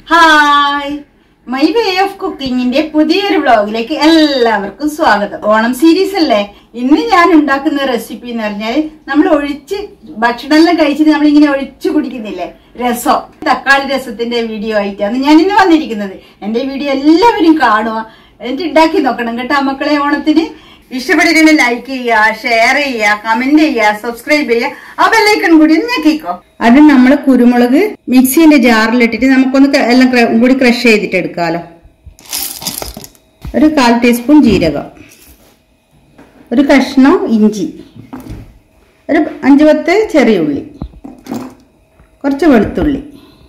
hi my way of കുക്കിങ്ങിന്റെ പുതിയൊരു വ്ളോഗിലേക്ക് എല്ലാവർക്കും സ്വാഗതം ഓണം സീരീസ് അല്ലേ ഇന്ന് ഞാൻ ഉണ്ടാക്കുന്ന റെസിപ്പി എന്ന് പറഞ്ഞാൽ നമ്മൾ ഒഴിച്ച് ഭക്ഷണം എല്ലാം കഴിച്ചിട്ട് നമ്മൾ ഇങ്ങനെ ഒഴിച്ചു കുടിക്കുന്നില്ലേ രസം തക്കാളി രസത്തിന്റെ വീഡിയോ ആയിട്ടാണ് ഞാൻ ഇന്ന് വന്നിരിക്കുന്നത് എന്റെ വീഡിയോ എല്ലാവരും കാണുക എന്നിട്ട് ഉണ്ടാക്കി നോക്കണം കേട്ടോ മക്കളെ ഓണത്തിന് ഇഷ്ടപ്പെട്ടിട്ടുണ്ടെങ്കിൽ ലൈക്ക് ചെയ്യുക ഷെയർ ചെയ്യുക കമന്റ് ചെയ്യുക സബ്സ്ക്രൈബ് ചെയ്യുക ആ ബെല്ലൈക്കൺ കൂടി ഒന്ന് ഞെക്കിക്കോ അത് നമ്മൾ കുരുമുളക് മിക്സിന്റെ ജാറിലിട്ടിട്ട് നമുക്കൊന്ന് ക- എല്ലാം ക്ര- കൂടി ക്രഷ് ചെയ്തിട്ട് എടുക്കാലോ ഒരു കാൽ ടീസ്പൂൺ ജീരകം ഒരു കഷ്ണം ഇഞ്ചി ഒരു അഞ്ച് പത്ത് ചെറിയ ഉള്ളി കുറച്ച് വെളുത്തുള്ളി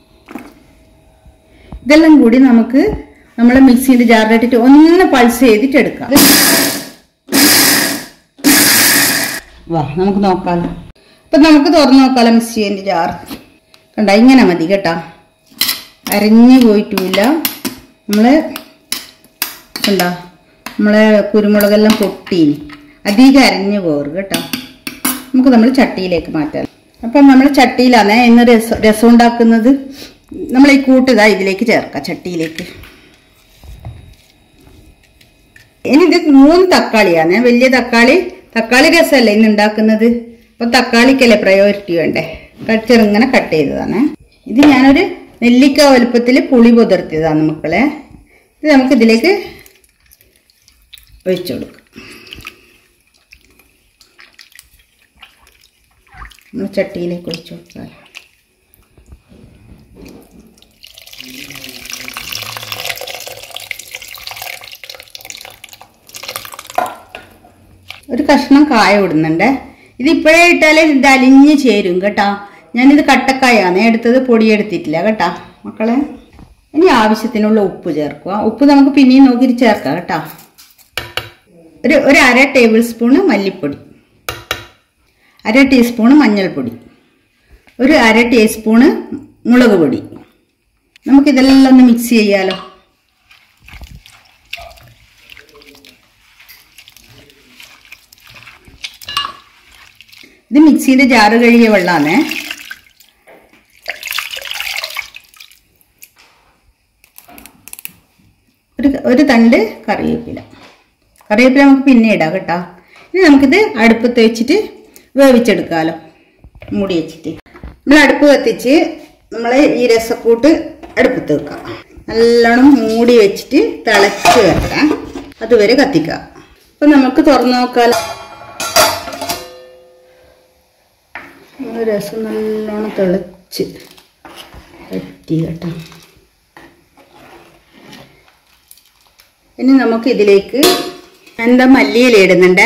ഇതെല്ലാം കൂടി നമുക്ക് നമ്മൾ മിക്സിന്റെ ജാറിലിട്ടിട്ട് ഒന്ന് പൾസ് ചെയ്തിട്ട് എടുക്കാം വാ നമുക്ക് നോക്കാലോ അപ്പൊ നമുക്ക് തുറന്നു നോക്കാലോ മിക്സിന്റെ ജാർ കണ്ട ഇങ്ങനെ മതി കേട്ടാ അരഞ്ഞു പോയിട്ടുമില്ല നമ്മള് കണ്ട നമ്മളെ കുരുമുളകെല്ലാം പൊട്ടീനി അധികം അരഞ്ഞു പോകരുത് കേട്ടോ നമുക്ക് നമ്മൾ ചട്ടിയിലേക്ക് മാറ്റാം അപ്പം നമ്മൾ ചട്ടിയിലാണ് ഇന്ന് രസം രസം ഉണ്ടാക്കുന്നത് നമ്മൾ ഈ കൂട്ടിതാ ഇതിലേക്ക് ചേർക്കാം ചട്ടിയിലേക്ക് ഇനി ഇത് മൂന്ന് തക്കാളിയാണ് വലിയ തക്കാളി തക്കാളി രസമല്ലേ ഇന്ന് ഉണ്ടാക്കുന്നത് അപ്പൊ തക്കാളിക്കല്ലേ പ്രയോറിറ്റി വേണ്ടേ കട്ട് ചെറുങ്ങനെ കട്ട് ചെയ്തതാണ് ഇത് ഞാനൊരു നെല്ലിക്ക വലുപ്പത്തിൽ പുളി പുതിർത്തിയതാണ് മക്കളെ ഇത് നമുക്ക് ഇതിലേക്ക് ഒഴിച്ചു കൊടുക്കാം നമ്മൾ ചട്ടിയിലേക്ക് ഒഴിച്ചു കൊടുക്കാം ഒരു കഷ്ണം കായ ഇടുന്നുണ്ട് ഇത് ഇപ്പോഴേ ഇട്ടാലേ ഇത് അലിഞ്ഞ് ചേരും കേട്ടാ ഞാനിത് കട്ടക്കായാണ് എടുത്തത് പൊടി എടുത്തിട്ടില്ല കേട്ടാ മക്കളെ ഇനി ആവശ്യത്തിനുള്ള ഉപ്പ് ചേർക്കുക ഉപ്പ് നമുക്ക് പിന്നെയും നോക്കിയിട്ട് ചേർക്കാം കേട്ടാ ഒരു ഒരു അര ടേബിൾ സ്പൂണ് മല്ലിപ്പൊടി അര ടീസ്പൂണ് മഞ്ഞൾപ്പൊടി ഒരു അര ടീസ്പൂണ് മുളക് പൊടി നമുക്കിതെല്ലാം ഒന്ന് മിക്സ് ചെയ്യാലോ ഇത് മിക്സിന്റെ ജാറ് കഴുകിയ വെള്ളമാണ് ഒരു ഒരു തണ്ട് കറിവേപ്പില കറിവേപ്പില നമുക്ക് പിന്നെ ഇടാം കേട്ടോ ഇനി നമുക്കിത് അടുപ്പത്ത് വെച്ചിട്ട് വേവിച്ചെടുക്കാമല്ലോ മൂടി വെച്ചിട്ട് നമ്മൾ അടുപ്പ് കത്തിച്ച് നമ്മൾ ഈ രസക്കൂട്ട് അടുപ്പത്ത് വെക്കാം നല്ലോണം മൂടി വെച്ചിട്ട് തിളച്ച് വെക്കാം അതുവരെ കത്തിക്കാം അപ്പം നമുക്ക് തുറന്നു നോക്കാമല്ലോ നമ്മുടെ രസം നല്ലോണം തിളച്ച് പറ്റി കേട്ടോ ഇനി നമുക്ക് ഇതിലേക്ക് എന്താ മല്ലിയില ഇടുന്നുണ്ട്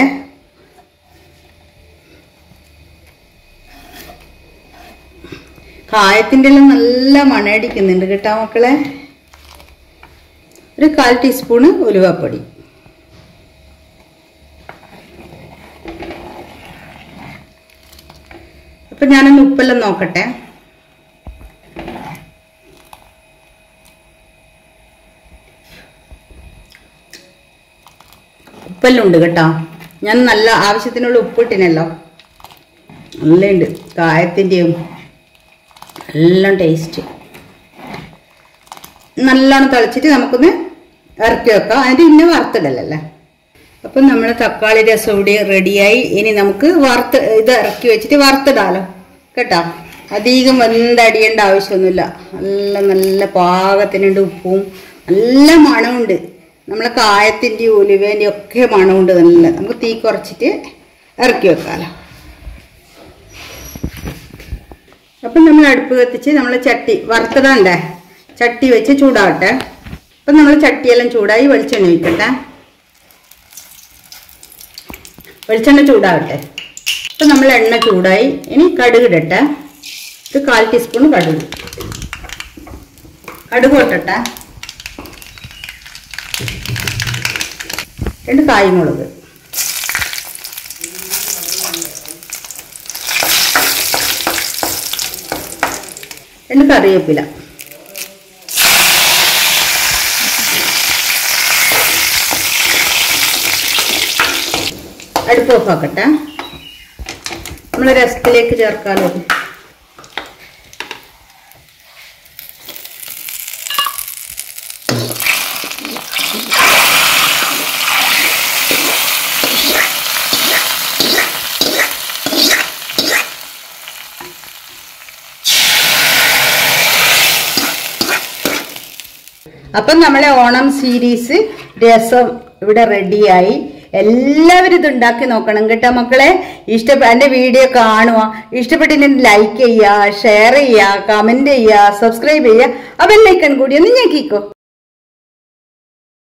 കായത്തിൻ്റെ എല്ലാം നല്ല മണയടിക്കുന്നുണ്ട് കേട്ടോ മക്കളെ ഒരു കാൽ ടീസ്പൂണ് ഉലുവപ്പൊടി അപ്പൊ ഞാനൊന്ന് ഉപ്പെല്ലാം നോക്കട്ടെ ഉപ്പെല്ലാം ഉണ്ട് കേട്ടോ ഞാൻ നല്ല ആവശ്യത്തിനുള്ള ഉപ്പിട്ടിനല്ലോ നല്ല ഉണ്ട് കായത്തിൻ്റെയും എല്ലാം ടേസ്റ്റ് നല്ലോണം തിളച്ചിട്ട് നമുക്കൊന്ന് ഇറക്കി വെക്കാം അതിൻ്റെ പിന്നെ വറുത്തിടലല്ലേ അപ്പം നമ്മൾ തക്കാളി രസം ഇവിടെ റെഡിയായി ഇനി നമുക്ക് വറുത്ത് ഇത് ഇറക്കി വെച്ചിട്ട് വറുത്തിടാലോ കേട്ടോ അധികം വെന്തടിയേണ്ട ആവശ്യമൊന്നുമില്ല നല്ല നല്ല പാകത്തിനുണ്ട് ഉപ്പും നല്ല മണമുണ്ട് നമ്മളെ കായത്തിൻ്റെയും ഉലുവേൻ്റെയും ഒക്കെ മണമുണ്ട് നല്ല നമുക്ക് തീ കുറച്ചിട്ട് ഇറക്കി വെക്കാലോ അപ്പം നമ്മൾ അടുപ്പ് കത്തിച്ച് നമ്മൾ ചട്ടി വറുത്തിടണ്ടേ ചട്ടി വെച്ച് ചൂടാവട്ടെ അപ്പം നമ്മൾ ചട്ടിയെല്ലാം ചൂടായി വെളിച്ചെണ്ണ ഒഴിക്കട്ടെ വെളിച്ചെണ്ണ ചൂടാവട്ടെ ഇപ്പം നമ്മൾ എണ്ണ ചൂടായി ഇനി കടുക് ഇടട്ടെ ഇത് കാൽ ടീസ്പൂൺ കടുക് കടുക് പൊട്ടട്ടെ രണ്ട് കായ്മുളക് രണ്ട് കറിവേപ്പില അടുപ്പ് ഓഫാക്കട്ടെ നമ്മൾ രസത്തിലേക്ക് ചേർക്കാലോ അപ്പം നമ്മളെ ഓണം സീരീസ് രസം ഇവിടെ റെഡിയായി എല്ലാവരും ഇത് ഉണ്ടാക്കി നോക്കണം കേട്ടോ മക്കളെ ഇഷ്ടപ്പെ എൻ്റെ വീഡിയോ കാണുക ഇഷ്ടപ്പെട്ടിട്ടുണ്ടെങ്കിൽ ലൈക്ക് ചെയ്യുക ഷെയർ ചെയ്യുക കമന്റ് ചെയ്യുക സബ്സ്ക്രൈബ് ചെയ്യുക ആ ബെല്ലൈക്കൺ കൂടി ഒന്ന് ഞെക്കിക്കോ